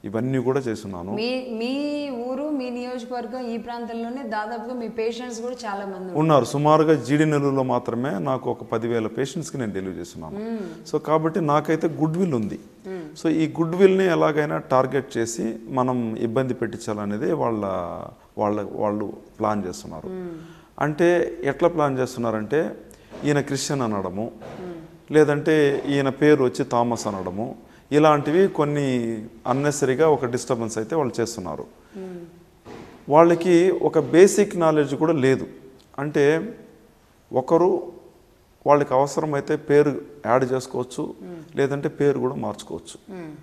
ఇవన్నీ కూడా చేస్తున్నాను మీ మీ ఊరు మీ నియోజకవర్గం ఈ ప్రాంతంలోనే దాదాపుగా మీ పేషెంట్స్ కూడా చాలా మంది ఉన్నారు. ఉన్నారు సుమారుగా జీడి నెలల్లో మాత్రమే నాకు ఒక పదివేల పేషెంట్స్కి నేను డెలివరీ చేస్తున్నాను సో కాబట్టి నాకైతే గుడ్ విల్ ఉంది సో ఈ గుడ్ విల్ని ఎలాగైనా టార్గెట్ చేసి మనం ఇబ్బంది పెట్టించాలనేది వాళ్ళ వాళ్ళ వాళ్ళు ప్లాన్ చేస్తున్నారు అంటే ఎట్లా ప్లాన్ చేస్తున్నారంటే ఈయన క్రిస్టియన్ అనడము లేదంటే ఈయన పేరు వచ్చి థామస్ అనడము ఇలాంటివి కొన్ని అన్నెసరీగా ఒక డిస్టర్బెన్స్ అయితే వాళ్ళు చేస్తున్నారు వాళ్ళకి ఒక బేసిక్ నాలెడ్జ్ కూడా లేదు అంటే ఒకరు వాళ్ళకి అవసరమైతే పేరు యాడ్ చేసుకోవచ్చు లేదంటే పేరు కూడా మార్చుకోవచ్చు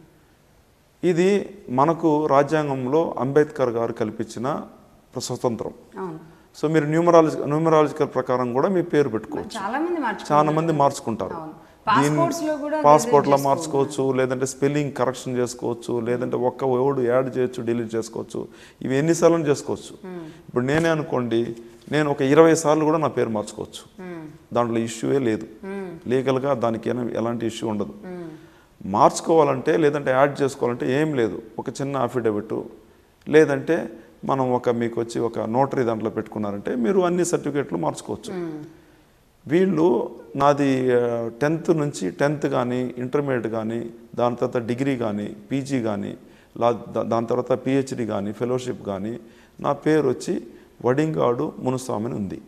ఇది మనకు రాజ్యాంగంలో అంబేద్కర్ గారు కల్పించిన స్వతంత్రం అవును సో మీరు న్యూమరాలజీ న్యూమరాలజికల్ ప్రకారం కూడా మీ పేరు పెట్టుకోవచ్చు చాలా మంది మార్చుకున్నారు చాలా మంది మార్చుకుంటారు అవును. Passports లో కూడా పాస్పోర్ట్లో మార్చుకోవచ్చు లేదంటే స్పెల్లింగ్ కరెక్షన్ చేసుకోవచ్చు లేదంటే ఒక్క వర్డ్ యాడ్ చేయొచ్చు డిలీట్ చేసుకోవచ్చు ఇవి ఎన్నిసార్లు చేసుకోవచ్చు ఇప్పుడు నేనే అనుకోండి నేను ఒక ఇరవై సార్లు కూడా నా పేరు మార్చుకోవచ్చు దాంట్లో ఇష్యూయే లేదు లీగల్గా దానికి ఏనా- ఎలాంటి ఇష్యూ ఉండదు మార్చుకోవాలంటే లేదంటే యాడ్ చేసుకోవాలంటే ఏం లేదు ఒక చిన్న అఫిడవిట్ లేదంటే మనం ఒక మీకు వచ్చి ఒక నోటరీ దాంట్లో పెట్టుకున్నారంటే మీరు అన్ని సర్టిఫికేట్లు మార్చుకోవచ్చు వీళ్ళు నాది టెన్త్ నుంచి టెన్త్ కానీ ఇంటర్మీడియట్ కానీ దాని తర్వాత డిగ్రీ కానీ పీజీ కానీ లా దా- దాని తర్వాత పిహెచ్డి కానీ ఫెలోషిప్ కానీ నా పేరు వచ్చి వడింగాడు మునుస్వామి అని ఉంది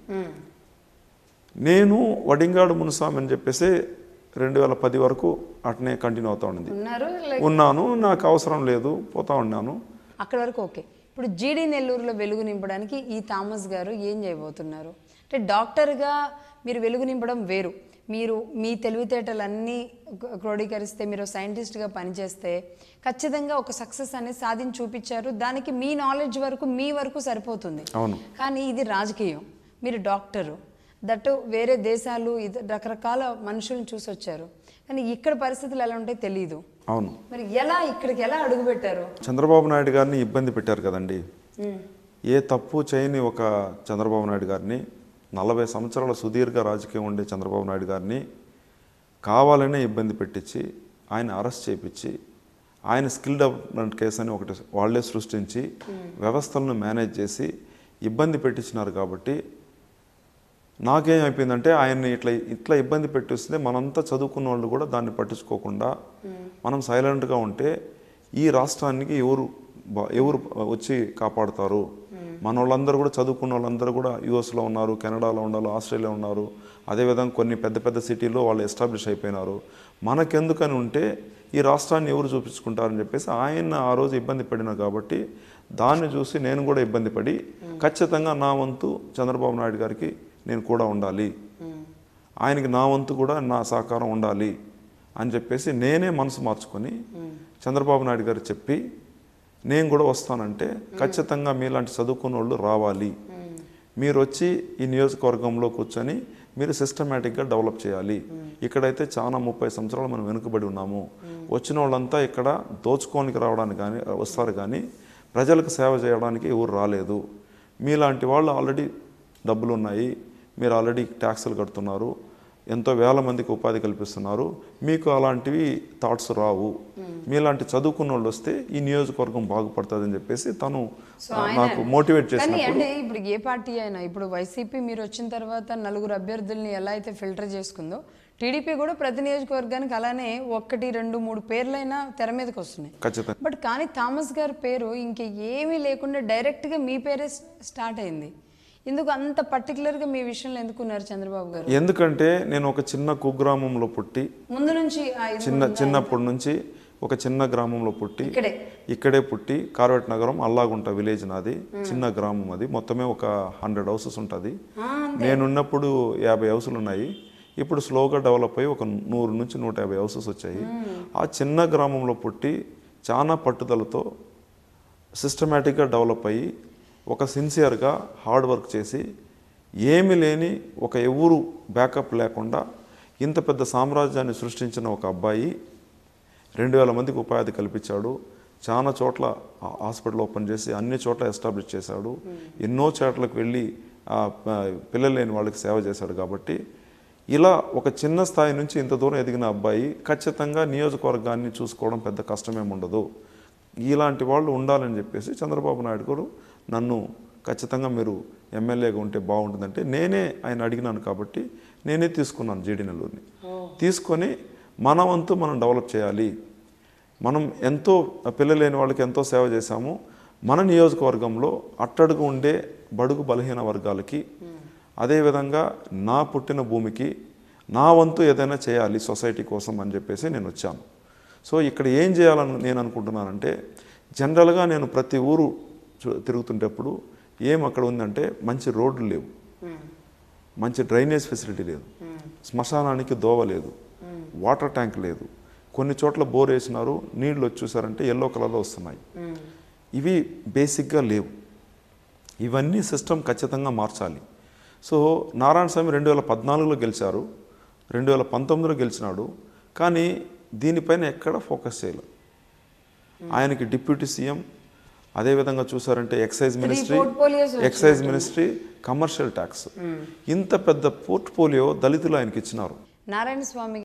నేను వడింగాడు మునుస్వామి అని చెప్పేసి రెండు వేల పది వరకు అట్నే కంటిన్యూ అవుతా ఉండింది ఉన్నారు like ఉన్నాను నాకు అవసరం లేదు పోతా ఉన్నాను అక్కడ వరకు ఓకే ఇప్పుడు జీడి నెల్లూరులో వెలుగు నింపడానికి ఈ థామస్ గారు ఏం చేయబోతున్నారు అంటే డాక్టర్గా మీరు వెలుగు నింపడం వేరు మీరు మీ తెలివితేటలన్నీ క్రో- క్రోడీకరిస్తే మీరు సైంటిస్ట్గా పనిచేస్తే ఖచ్చితంగా ఒక సక్సెస్ అనేది సాధించి చూపించారు దానికి మీ నాలెడ్జ్ వరకు మీ వరకు సరిపోతుంది అవును కానీ ఇది రాజకీయం మీరు డాక్టరు దట్టు వేరే దేశాలు ఇది రకరకాల మనుషులను చూసి వచ్చారు కానీ ఇక్కడ పరిస్థితులు ఎలా ఉంటాయో తెలియదు అవును మరి ఎలా ఇక్కడికి ఎలా అడుగుపెట్టారు చంద్రబాబు నాయుడు గారిని ఇబ్బంది పెట్టారు కదండి ఏ తప్పు చేయని ఒక చంద్రబాబు నాయుడు గారిని నలభై సంవత్సరాల సుదీర్ఘ రాజకీయం ఉండే చంద్రబాబు నాయుడు గారిని కావాలనే ఇబ్బంది పెట్టించి ఆయన అరెస్ట్ చేపించి ఆయన స్కిల్ డెవలప్మెంట్ కేసు అని ఒకటి వాళ్ళే సృష్టించి వ్యవస్థలను మేనేజ్ చేసి ఇబ్బంది పెట్టించినారు కాబట్టి నాకేం అయిపోయిందంటే ఆయన్ని ఇట్లా ఇట్లా ఇబ్బంది పెట్టిస్తే మనంతా చదువుకున్న వాళ్ళు కూడా దాన్ని పట్టించుకోకుండా మనం సైలెంట్గా ఉంటే ఈ రాష్ట్రానికి ఎవరు బా- ఎవరు వచ్చి కాపాడుతారు మన వాళ్ళందరూ కూడా చదువుకున్న వాళ్ళందరూ కూడా యూఎస్లో ఉన్నారు కెనడాలో ఉన్నారు ఆస్ట్రేలియా ఉన్నారు అదేవిధంగా కొన్ని పెద్ద పెద్ద సిటీలో వాళ్ళు ఎస్టాబ్లిష్ అయిపోయినారు మనకెందుకని ఉంటే ఈ రాష్ట్రాన్ని ఎవరు చూపించుకుంటారని చెప్పేసి ఆయన ఆ రోజు ఇబ్బంది పడినారు కాబట్టి దాన్ని చూసి నేను కూడా ఇబ్బంది పడి ఖచ్చితంగా నా వంతు చంద్రబాబు నాయుడు గారికి నేను కూడా ఉండాలి ఆయనకి నా వంతు కూడా నా సహకారం ఉండాలి అని చెప్పేసి నేనే మనసు మార్చుకొని చంద్రబాబు నాయుడు గారికి చెప్పి నేను కూడా వస్తానంటే ఖచ్చితంగా మీలాంటి చదువుకున్న వాళ్ళు రావాలి మీరు వచ్చి ఈ నియోజకవర్గంలో కూర్చొని మీరు సిస్టమేటిక్గా డెవలప్ చేయాలి ఇక్కడైతే చాలా ముప్పై సంవత్సరాలు మనం వెనుకబడి ఉన్నాము వచ్చిన వాళ్ళంతా ఇక్కడ దోచుకోనికి రావడానికి కానీ వస్తారు కానీ ప్రజలకు సేవ చేయడానికి ఎవరు రాలేదు మీలాంటి వాళ్ళు ఆల్రెడీ డబ్బులు ఉన్నాయి మీరు ఆల్రెడీ ట్యాక్సులు కడుతున్నారు ఎంతో వేల మందికి ఉపాధి కల్పిస్తున్నారు మీకు అలాంటివి థాట్స్ రావు మీలాంటి చదువుకున్న వాళ్ళు వస్తే ఈ నియోజకవర్గం బాగుపడుతుంది అని చెప్పేసి తను సో ఆ, ఆయన- నాకు మోటివేట్ కానీ చేసినప్పుడు అంటే ఇప్పుడు ఏ పార్టీ అయినా ఇప్పుడు వైసీపీ మీరు వచ్చిన తర్వాత నలుగురు అభ్యర్థుల్ని ఎలా అయితే ఫిల్టర్ చేసుకుందో టీడీపీ కూడా ప్రతి నియోజకవర్గానికి అలానే ఒక్కటి రెండు మూడు పేర్లైనా తెర మీదకి వస్తున్నాయి ఖచ్చితంగా బట్ కానీ థామస్ గారి పేరు ఇంక ఏమీ లేకుండా డైరెక్ట్గా మీ పేరే స్టార్ట్ అయింది ఎందుకు అంత పర్టికులర్గా మీ విషయంలో ఎందుకున్నారు చంద్రబాబు గారు ఎందుకంటే నేను ఒక చిన్న కుగ్రామంలో పుట్టి ముందు నుంచి ఆ ఇది చిన్న చిన్నప్పటి నుంచి ఒక చిన్న గ్రామంలో పుట్టి ఇక్కడే ఇక్కడే పుట్టి కార్వేట్ నగరం అల్లాగుంట విలేజ్ నాది చిన్న గ్రామం అది మొత్తమే ఒక హండ్రెడ్ హౌసెస్ ఉంటుంది ఆ, నేనున్నప్పుడు యాభై హౌసులు ఉన్నాయి ఇప్పుడు స్లోగా డెవలప్ అయ్యి ఒక నూరు నుంచి నూట యాభై హౌసెస్ వచ్చాయి ఆ చిన్న గ్రామంలో పుట్టి చాలా పట్టుదలతో సిస్టమేటిక్గా డెవలప్ అయ్యి ఒక సిన్సియర్గా హార్డ్ వర్క్ చేసి ఏమి లేని ఒక ఎవరు బ్యాకప్ లేకుండా ఇంత పెద్ద సామ్రాజ్యాన్ని సృష్టించిన ఒక అబ్బాయి రెండు వేల మందికి ఉపాధి కల్పించాడు చాలా చోట్ల ఆ- హాస్పిటల్ ఓపెన్ చేసి అన్ని చోట్ల ఎస్టాబ్లిష్ చేశాడు ఎన్నో చోట్లకు వెళ్ళి ఆ, ఆ, పిల్లలు లేని వాళ్ళకి సేవ చేశాడు కాబట్టి ఇలా ఒక చిన్న స్థాయి నుంచి ఇంత దూరం ఎదిగిన అబ్బాయి ఖచ్చితంగా నియోజకవర్గాన్ని చూసుకోవడం పెద్ద కష్టమేమి ఉండదు ఇలాంటి వాళ్ళు ఉండాలని చెప్పేసి చంద్రబాబు నాయుడు గారు నన్ను ఖచ్చితంగా మీరు ఎమ్మెల్యేగా ఉంటే బాగుంటుందంటే నేనే ఆయన అడిగినాను కాబట్టి నేనే తీసుకున్నాను జీడి నెల్లూరుని తీసుకొని మన వంతు మనం డెవలప్ చేయాలి మనం ఎంతో పిల్లలు లేని వాళ్ళకి ఎంతో సేవ చేశాము మన నియోజకవర్గంలో అట్టడుగు ఉండే బడుగు బలహీన వర్గాలకి అదేవిధంగా నా పుట్టిన భూమికి నా వంతు ఏదైనా చేయాలి సొసైటీ కోసం అని చెప్పేసి నేను వచ్చాను సో ఇక్కడ ఏం చేయాలని నేను అనుకుంటున్నానంటే జనరల్గా నేను ప్రతి ఊరు చు- తిరుగుతుంటేప్పుడు ఏం అక్కడ ఉందంటే మంచి రోడ్లు లేవు మంచి డ్రైనేజ్ ఫెసిలిటీ లేదు శ్మశానానికి దోవ లేదు వాటర్ ట్యాంక్ లేదు కొన్ని చోట్ల బోర్ వేసినారు నీళ్ళు వచ్చి చూసారంటే ఎల్లో కలర్లో వస్తున్నాయి ఇవి బేసిక్గా లేవు ఇవన్నీ సిస్టమ్ ఖచ్చితంగా మార్చాలి సో నారాయణ స్వామి రెండు వేల పద్నాలుగులో గెలిచారు రెండు వేల పంతొమ్మిదిలో గెలిచినాడు కానీ దీనిపైన ఎక్కడ ఫోకస్ చేయలేదు ఆయనకి డిప్యూటీ సీఎం అదేవిధంగా చూసారంటే excise ministry portfolios excise ministry commercial tax ఇంత పెద్ద పోర్ట్ఫోలియో దళితులు ఆయనకి ఇచ్చినారు నారాయణ స్వామి